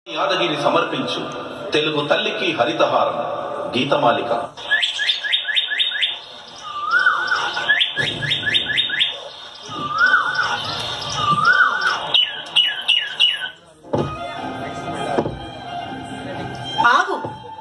యాదగిరి సమర్పించు తెలుగు తల్లికి హరితహారం గీతమాలిక ఆగు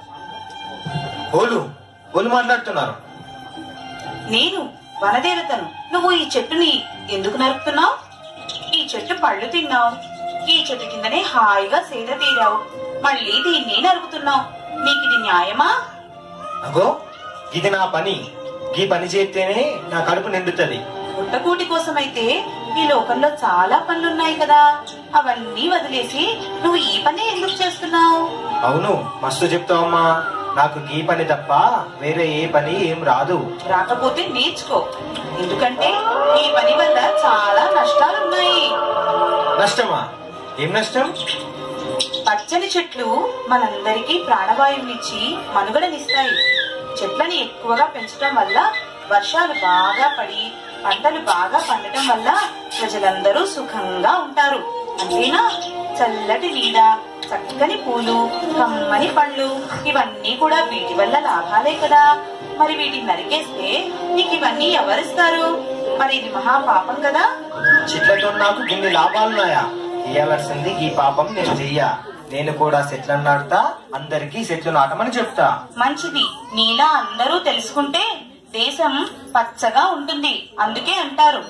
ఓలు ఓలు మాట్లాడుతున్నారు నేను వనదేవతను నువ్వు ఈ చెట్టుని ఎందుకు నరుకుతున్నావు ఈ చెట్టు పళ్ళు తిన్నావు ఈ చెట్టు కిందనే హాయిగా సేద తీరావు మళ్ళీ దీన్ని నరుకుతున్నావు నీకు ఇది న్యాయమా అగో ఇది నా పని ఈ పని చేస్తేనే నా కడుపు నిండుతుంది పుట్టకూటి కోసమైతే ఈ లోకంలో చాలా పనులున్నాయి కదా అవన్నీ వదిలేసి నువ్వు ఈ పని ఎందుకు చేస్తున్నావు అవును మస్తు చెప్తావమ్మా నాకు ఈ పని తప్ప వేరే ఏ పని ఏం రాదు రాకపోతే నేర్చుకో ఎందుకంటే ఈ పని వల్ల చాలా నష్టాలున్నాయి నష్టమా ఏం నష్టం పచ్చని చెట్లు మనందరికీ ప్రాణవాయువునిచ్చి మనుగడనిస్తాయి చెట్లని ఎక్కువగా పెంచడం వల్ల వర్షాలు బాగా పడి పంటలు బాగా పండటం వల్ల ప్రజలందరూ సుఖంగా ఉంటారు అంతేనా చల్లటి నీడ చక్కని పూలు కమ్మని పళ్ళు ఇవన్నీ కూడా వీటి వల్ల లాభాలే కదా మరి వీటిని నరికేస్తే నీకు ఇవన్నీ ఎవరిస్తారు మరి ఇది మహా పాపం కదా చెట్లతో నాకు ఇన్ని లాభాలున్నాయా చేయవలసింది ఈ పాపం నేను చెయ్య నేను కూడా చెట్లను నాటుతా అందరికీ చెట్లు నాటమని చెప్తా మంచిది నీలా అందరూ తెలుసుకుంటే దేశం పచ్చగా ఉంటుంది అందుకే అంటారు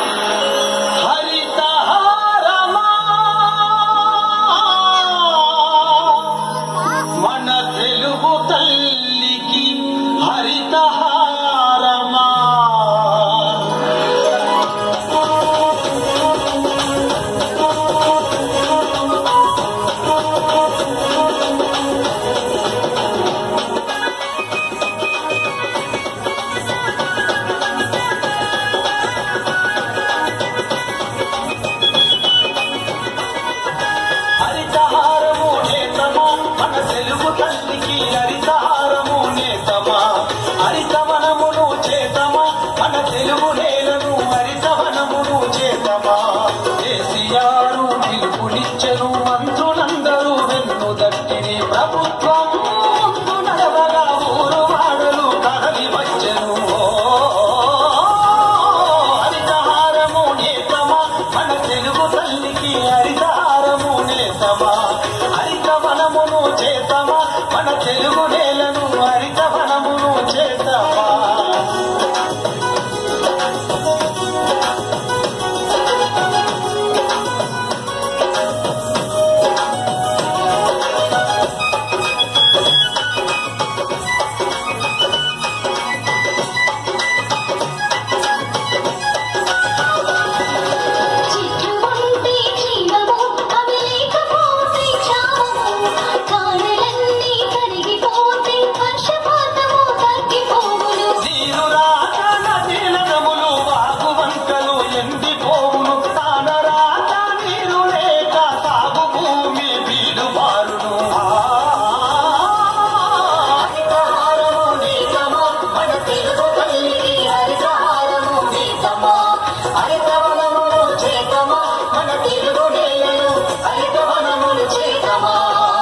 హరితహారమా మన తెలుగు తల్లికి హరితహారమా హరితహారము నేతమా మన తెలుగు తల్లికి హరితహారము నేతమా హరితవనమును చేతమా మన తెలుగు నేలను హరితవనమును చేతమా కేసీఆరు పిలుపునిచ్చెను మంత్రులందరూ వెన్ను దట్టిని ప్రభుత్వం ముందు నడవగా ఊరు వాడలు కదలి వచ్చెను హరితహారము నేతమా మన తెలుగు తల్లికి హరితహారము నేతమా హరితవనమును చేతమా మన తెలుగు నేలను హరితవనమును చేతమా చిట్లు ఉంటే జీవము అవి లేకపోతే క్షామము కాడలన్నీ కరిగిపోతే వర్షపాతము తగ్గిపోవును నీరు రాక నదీల నములు వాగు వంకలు ఎండిపోవును తాన రాక నీరు లేక సాగు భూమి వీడు మారును హరితహారము నీతమా మన తెలుగు తల్లికి హరితహారము నీతమా హరితవనములు చేతమా మన తెలుగు నేలను హరితవనములు చేతమా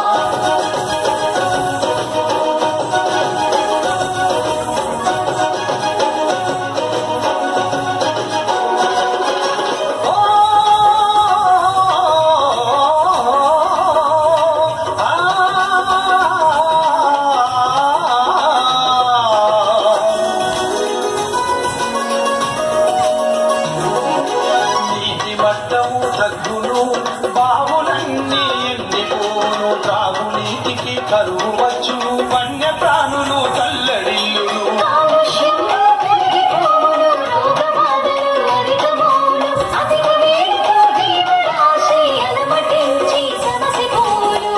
నీటి మట్టము తగ్గును బావులన్నీ ఎండిపోను త్రాగునీటికి కరువు వచ్చును వన్య ప్రాణులు కల్లడిల్లును కాలుష్యంలో కరిగిపోవును రోగబాధలు అధికమవును అధిక వేడితో జీవరాశి అలమటించి సమసిపోవును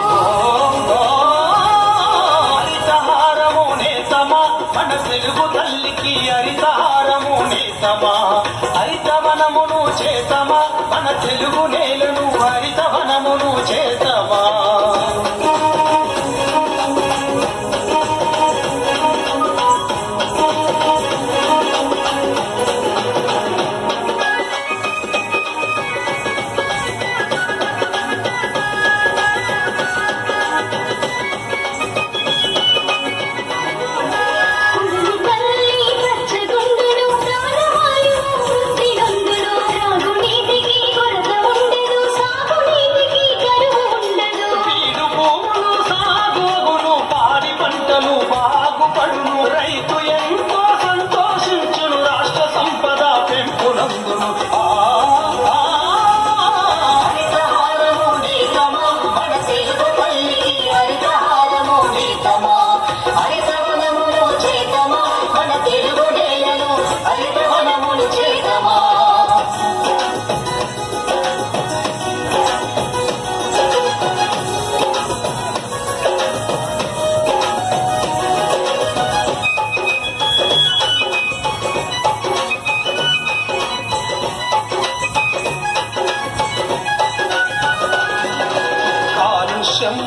హరితహారము నేతమా మన తెలుగు తల్లికి హరితహారము నేతమా హరితవనమును చేతమా మన తెలుగు నేలను హరితవనమును చేతమా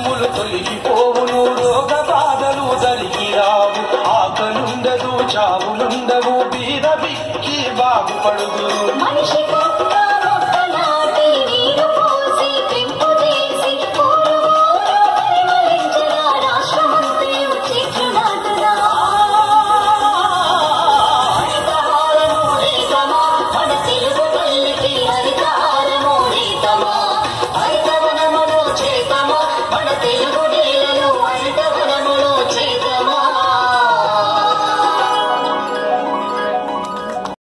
కష్టములు తొలగిపోవును రోగ బాధలు జరిగి రావు ఆకలుండదు చావులుండవు బీద బిక్కి బాగుపడుదురు మనిషి